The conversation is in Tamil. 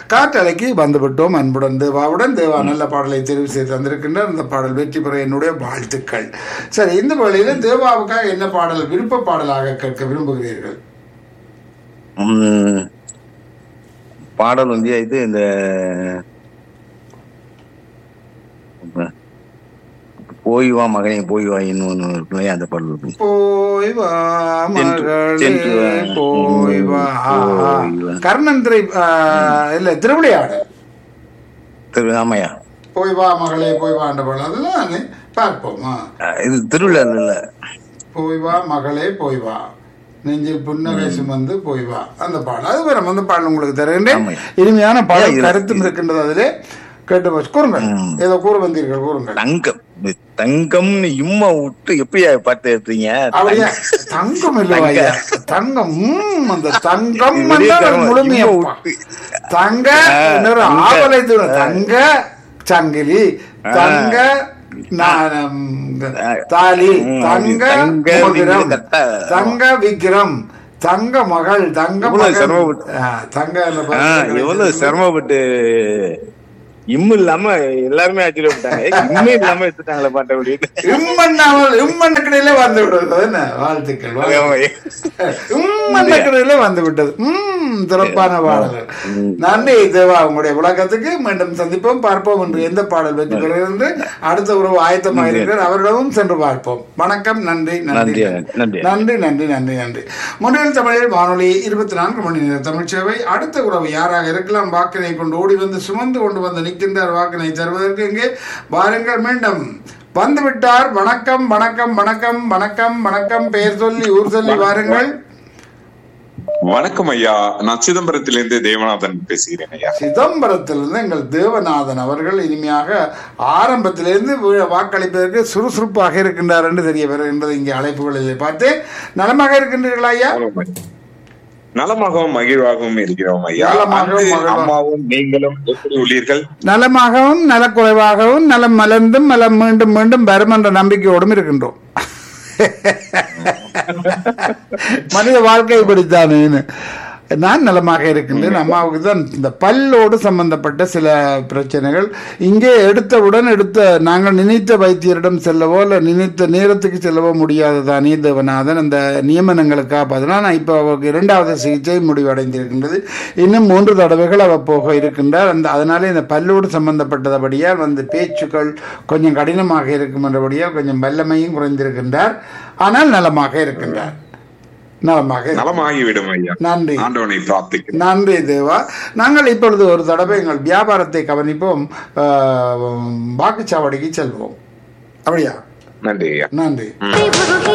காற்றலைக்கு வந்துவிட்டோம் அன்புடன் தேவாவுடன் தேவா நல்ல பாடலை தெரிவு செய்து தந்திருக்கின்றார் இந்த பாடல் வெற்றி பெற என்னுடைய வாழ்த்துக்கள் சரி இந்த வேளையில தேவாவுக்காக என்ன பாடல் விருப்ப பாடலாக கேட்க விரும்புகிறீர்கள் உம், பாடல் வந்து இது இந்த போய் வா மகனே போய் வா இன்னொன்னு இருக்கு இல்லையா, அந்த பாடல் இருக்கு. போய் வா சென்று- மகளே சென்று வா. போய் வா போய் வா. கர்ணன் திரை ஆ, இல்ல திருவிளையாடல் திரு ஆமையா போய் வா மகளே போய் வாண்ட பாடல் அதுதான் பார்ப்போமா அஹ், இது திருவிழா இல்ல போய் வா மகளே போய் வா நெஞ்சில் புன்னகை சுமந்து போய் வா அந்த பாடல் அது வரும் அந்த பாடல் உங்களுக்கு தருகின்றேன் ஆமாம். இனிமையான ஏன் பாடல் இது- கருத்தும் இருக்கின்றது அதிலே கேட்டு பாஸ். கூறுங்கள் ஏதோ கூற வந்தீர்கள் கூறுங்கள் தங்கம் இது தங்கம்னு இம்மா விட்டு எப்படியா பார்த்து எடுத்தீங்க அப்படியா தங்கம் இல்லையா ஐயா தங்கம் ம், அந்த தங்கம் இது வெளிய என்றால் அது தரம் முழுமையா இம்மா விட்டு. தங்க ஆ, இன்னொரு தங்க. ஆவலை தூரம் தங்க சங்கிலி தங்க நா- தாலி ம், தங்க தங்க மோதிரம் விக்கிரம் கரெக்டா. தங்க விக்கிரம் தங்க மகள் தங்க இவ்வளவு மகன் சிரமப்பட்டு. ஆ, தங்க அந்த ஆஹ், பதக்கம் எவ்வளவு சிரமப்பட்டு இம்மு இல்லாம எல்லாருமே ஆச்சரிய விட்டாங்க இம்மு இல்லாம எடுத்துட்டாங்களே பாட்ட அப்படின்னு இம்மண்ணாமல் இம்மண்ண கடையில வந்து விடுறது என்ன வாழ்த்துக்கள் வாழ்த்துக்கள். உம் கடையில வந்து விட்டது உம் சிறப்பான பாடல்கள் நன்றி தேவா உங்களுடைய விளக்கத்துக்கு மீண்டும் சந்திப்போம் பார்ப்போம் என்று எந்த பாடல் வெற்றி பெறுகிறது அடுத்த உறவு ஆயத்தமாக இருக்கிறார் அவரிடமும் சென்று பார்ப்போம் வணக்கம் நன்றி நன்றி நன்றி, நன்றி. நன்றி நன்றி நன்றி நன்றி முன்னில் தமிழில் வானொலி இருபத்தி நான்கு மணி நேர தமிழ் சேவை அடுத்த உறவு யாராக இருக்கலாம் வாக்கினை கொண்டு ஓடி வந்து சுமந்து கொண்டு வந்து நிற்கின்றார் வாக்கினை தருவதற்கு இங்கே வாருங்கள் மீண்டும் வந்து விட்டார் வணக்கம் வணக்கம் வணக்கம் வணக்கம் வணக்கம் பெயர் சொல்லி ஊர் சொல்லி வாருங்கள் வணக்கம் ஐயா நான் சிதம்பரத்திலிருந்து தேவநாதன் பேசுகிறேன் ஐயா சிதம்பரத்திலிருந்து எங்கள் தேவநாதன் அவர்கள் இனிமையாக ஆரம்பத்திலிருந்து வி- வாக்களிப்பதற்கு சுறுசுறுப்பாக இருக்கின்றார் என்று தெரிய வருகின்றது இங்கே அழைப்புகளில் பார்த்து நலமாக இருக்கின்றீர்களா ஐயா நலமாகவும் மகிழ்வாகவும் இருக்கிறோம் ஐயா நலமாகவும் அன்பு மகிழ்வா- அம்மாவும் நீங்களும் எப்படி உள்ளீர்கள் நலமாகவும் நலக்குறைவாகவும் நலம் மலர்ந்தும் நலம் மீண்டும் மீண்டும் வரும் என்ற நம்பிக்கையோடும் இருக்கின்றோம் மனித வாழ்க்கை இப்படித்தானேன்னு நான் நலமாக இருக்கின்றேன் அம்மாவுக்கு தான் இந்த பல்லோடு சம்பந்தப்பட்ட சில பிரச்சனைகள் இங்கே எடுத்தவுடன் எடுத்த நாங்கள் நினைத்த வைத்தியரிடம் செல்லவோ இல்லை நினைத்த நேரத்துக்கு செல்லவோ முடியாது தானே தேவநாதன் அந்த நியமனங்களுக்காக பார்த்தனா நான் இப்போ அவருக்கு இரண்டாவது சிகிச்சை முடிவடைந்திருக்கின்றது இன்னும் மூன்று தடவைகள் அவர் போக இருக்கின்றார் அந்த அதனாலே இந்த பல்லோடு சம்பந்தப்பட்டபடியால் வந்து பேச்சுக்கள் கொஞ்சம் கடினமாக இருக்கும் என்றபடியால் கொஞ்சம் வல்லமையும் குறைந்திருக்கின்றார் ஆனால் நலமாக இருக்கின்றார் நலமாக இருக்கின்றார். நலமாகிவிடும் ஐயா நன்றி ஆண்டவனை பிரார்த்திக்கிறேன் நன்றி தேவா நாங்கள் இப்பொழுது ஒரு தடவை எங்கள் வியாபாரத்தை கவனிப்போம் ஆஹ், வாக்குச்சாவடிக்கு செல்வோம் அப்படியா நன்றி ஐயா நன்றி விபூகி